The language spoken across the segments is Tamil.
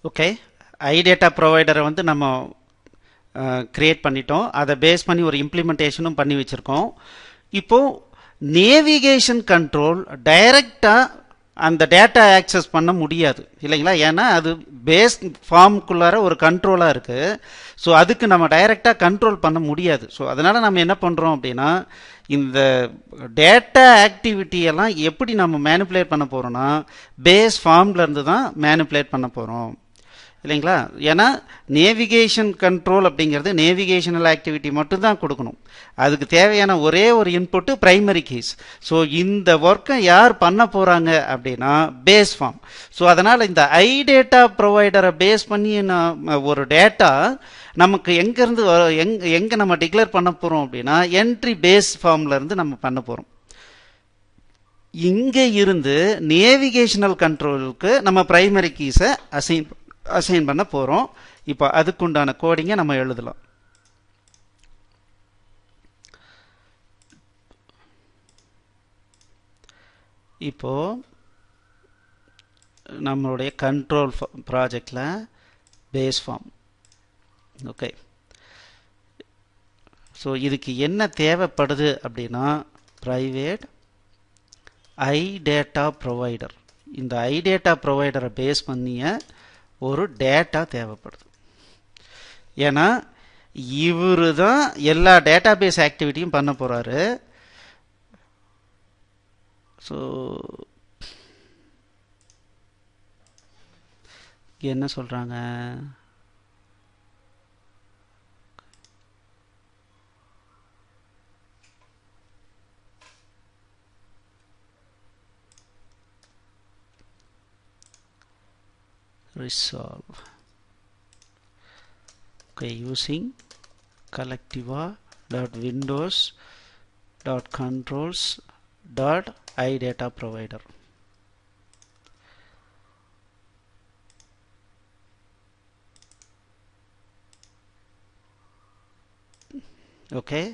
ஓகே ஐ டேட்டா ப்ரொவைடரை வந்து நம்ம கிரியேட் பண்ணிட்டோம் அதை பேஸ் பண்ணி ஒரு இம்ப்ளிமெண்டேஷனும் பண்ணி வச்சுருக்கோம் இப்போது நேவிகேஷன் கண்ட்ரோல் டைரக்டாக அந்த டேட்டா ஆக்சஸ் பண்ண முடியாது இல்லைங்களா ஏன்னா அது பேஸ் ஃபார்முக்குள்ளார ஒரு கண்ட்ரோலாக இருக்குது ஸோ அதுக்கு நம்ம டைரெக்டாக கண்ட்ரோல் பண்ண முடியாது ஸோ அதனால் நம்ம என்ன பண்ணுறோம் அப்படின்னா இந்த டேட்டா ஆக்டிவிட்டியெல்லாம் எப்படி நம்ம மேனிப்புலேட் பண்ண போகிறோம்னா பேஸ் ஃபார்ம்லேருந்து தான் மேனிப்புலேட் பண்ண போகிறோம் இல்லைங்களா ஏன்னா நேவிகேஷன் கண்ட்ரோல் அப்படிங்கிறது நேவிகேஷனல் ஆக்டிவிட்டி மட்டும்தான் கொடுக்கணும் அதுக்கு தேவையான ஒரே ஒரு இன்புட்டு பிரைமரி கீஸ் ஸோ இந்த ஒர்க்கை யார் பண்ண போகிறாங்க அப்படின்னா பேஸ் ஃபார்ம் ஸோ அதனால் இந்த ஐ டேட்டா ப்ரொவைடரை பேஸ் பண்ணி நான் ஒரு டேட்டா நமக்கு எங்கேருந்து எங் எங்கே நம்ம டிக்ளேர் பண்ண போகிறோம் அப்படின்னா என்ட்ரி பேஸ் ஃபார்ம்லேருந்து நம்ம பண்ண போகிறோம் இங்கே இருந்து நேவிகேஷனல் கண்ட்ரோலுக்கு நம்ம பிரைமரி கீஸை அசைன் அசைன் பண்ண போகிறோம் இப்போ அதுக்குண்டான கோடிங்கை நம்ம எழுதலாம் இப்போ நம்மளுடைய கண்ட்ரோல் ப்ராஜெக்டில் பேஸ் ஃபார்ம் ஓகே ஸோ இதுக்கு என்ன தேவைப்படுது அப்படின்னா ப்ரைவேட் ஐ டேட்டா ப்ரொவைடர் இந்த ஐ டேட்டா ப்ரொவைடரை பேஸ் பண்ணிய ஒரு டேட்டா தேவைப்படுது ஏன்னா இவர் தான் எல்லா டேட்டா பேஸ் ஆக்டிவிட்டியும் பண்ண போகிறாரு ஸோ என்ன சொல்கிறாங்க resolve okay using collectiva dot windows dot controls dot idata provider okay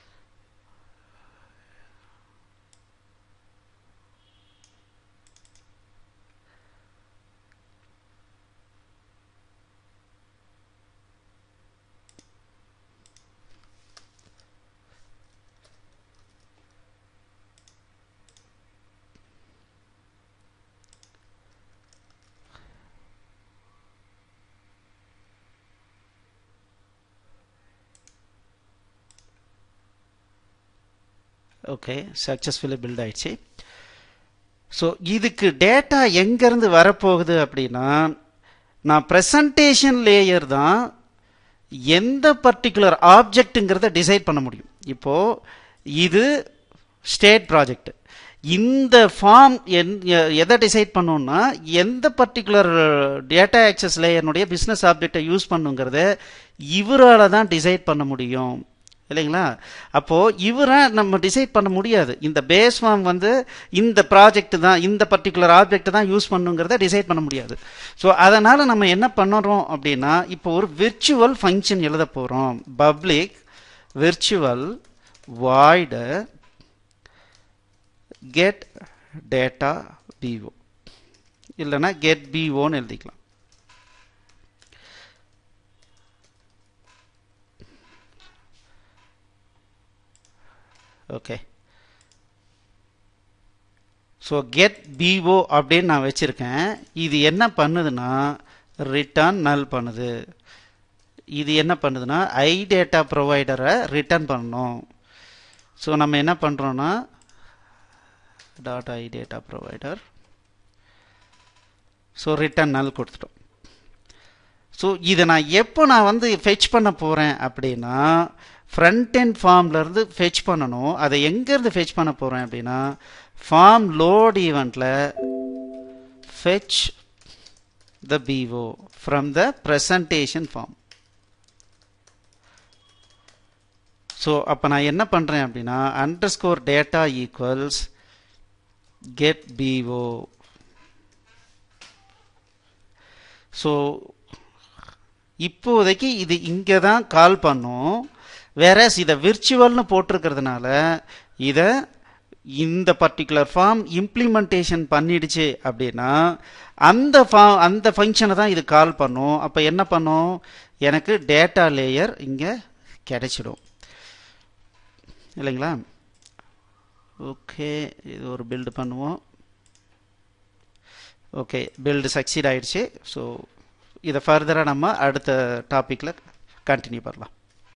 okay successfully build ஆயிடுச்சு ஸோ இதுக்கு டேட்டா எங்கேருந்து வரப்போகுது அப்படின்னா நான் ப்ரெசன்டேஷன் லேயர் தான் எந்த பர்டிகுலர் ஆப்ஜெக்ட்டுங்கிறத டிசைட் பண்ண முடியும் இப்போது இது ஸ்டேட் ப்ராஜெக்ட் இந்த ஃபார்ம் என் எதை டிசைட் பண்ணோம்னா எந்த பர்டிகுலர் டேட்டா ஆக்சஸ் லேயர்னுடைய பிஸ்னஸ் ஆப்ஜெக்டை யூஸ் பண்ணுங்கிறத இவரால் தான் டிசைட் பண்ண முடியும் இல்லைங்களா அப்போது இவரை நம்ம டிசைட் பண்ண முடியாது இந்த பேஸ் ஃபார்ம் வந்து இந்த ப்ராஜெக்ட் தான் இந்த பர்டிகுலர் ஆப்ஜெக்ட் தான் யூஸ் பண்ணுங்கிறத டிசைட் பண்ண முடியாது ஸோ அதனால் நம்ம என்ன பண்ணுறோம் அப்படின்னா இப்போ ஒரு விர்ச்சுவல் ஃபங்க்ஷன் எழுத போகிறோம் public virtual void get data PO இல்லைன்னா கெட் பிஓன்னு எழுதிக்கலாம் ஓகே ஸோ கெட் பிஓ அப்படின்னு நான் வச்சுருக்கேன் இது என்ன பண்ணுதுன்னா ரிட்டர்ன் நல் பண்ணுது இது என்ன பண்ணுதுன்னா ஐ டேட்டா ப்ரொவைடரை ரிட்டர்ன் பண்ணணும் ஸோ நம்ம என்ன பண்ணுறோன்னா dot I data provider so return null கொடுத்துட்டோம் ஸோ இதை நான் எப்போ நான் வந்து ஃபெச் பண்ண போகிறேன் அப்படின்னா ஃப்ரண்ட் அண்ட் ஃபார்ம்லேருந்து ஃபெச் பண்ணணும் அதை எங்கேருந்து ஃபெச் பண்ண போகிறேன் அப்படின்னா ஃபார்ம் லோட் ஈவெண்ட்டில் fetch the PO from the presentation form so அப்போ நான் என்ன பண்ணுறேன் அப்படின்னா underscore data equals get PO so இப்போதைக்கு இது இங்கே தான் கால் பண்ணும் வேற இதை விர்ச்சுவல்னு போட்டிருக்கிறதுனால இதை இந்த பர்டிகுலர் ஃபார்ம் இம்ப்ளிமெண்டேஷன் பண்ணிடுச்சு அப்படின்னா அந்த ஃபார்ம் அந்த ஃபங்க்ஷனை தான் இது கால் பண்ணும் அப்போ என்ன பண்ணும் எனக்கு டேட்டா லேயர் இங்கே கிடைச்சிடும் இல்லைங்களா ஓகே இது ஒரு பில்டு பண்ணுவோம் ஓகே பில்டு சக்சீட் ஆயிடுச்சு ஸோ இதை ஃபர்தராக நம்ம அடுத்த டாப்பிக்கில் கண்டினியூ பண்ணலாம்